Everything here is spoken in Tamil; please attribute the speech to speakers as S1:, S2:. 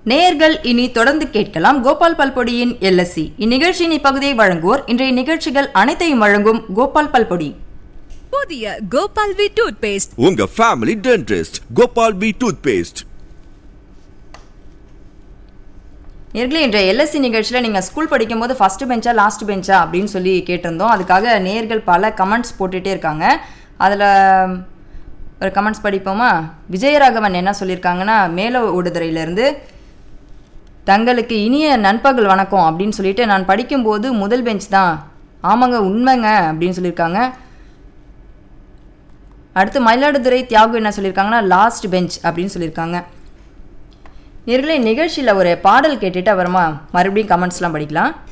S1: நேயர்கள் இனி தொடர்ந்து கேட்கலாம் கோபால் பல்பொடியின் எல்எஸ்சி இந்நிகழ்ச்சியின் இப்பகுதியை வழங்குவோர் இன்றைய நிகழ்ச்சிகள் அனைத்தையும் வழங்கும் கோபால் பல்பொடி
S2: புதிய கோபால் வி டூத் பேஸ்ட்
S3: உங்க family dentist Gopal P toothpaste
S1: நேர்களே இன்றைய எல்எஸ்சி நிகழ்ச்சியில் நீங்கள் ஸ்கூல் படிக்கும்போது ஃபர்ஸ்ட் பெஞ்சா லாஸ்ட் பெஞ்சா அப்படின்னு சொல்லி கேட்டிருந்தோம் அதுக்காக நேர்கள் பல கமெண்ட்ஸ் போட்டுகிட்டே இருக்காங்க அதில் ஒரு கமெண்ட்ஸ் படிப்போமா விஜயராகவன் என்ன சொல்லியிருக்காங்கன்னா மேல ஓடுதுறையிலேருந்து தங்களுக்கு இனிய நண்பகல் வணக்கம் அப்படின்னு சொல்லிட்டு நான் படிக்கும்போது முதல் பெஞ்ச் தான் ஆமாங்க உண்மைங்க அப்படின்னு சொல்லியிருக்காங்க அடுத்து மயிலாடுதுறை தியாகு என்ன சொல்லியிருக்காங்கன்னா லாஸ்ட் பெஞ்ச் அப்படின்னு சொல்லியிருக்காங்க நேர்களே நிகழ்ச்சியில் ஒரு பாடல் கேட்டுட்டு அப்புறமா மறுபடியும் கமெண்ட்ஸ்லாம் படிக்கலாம்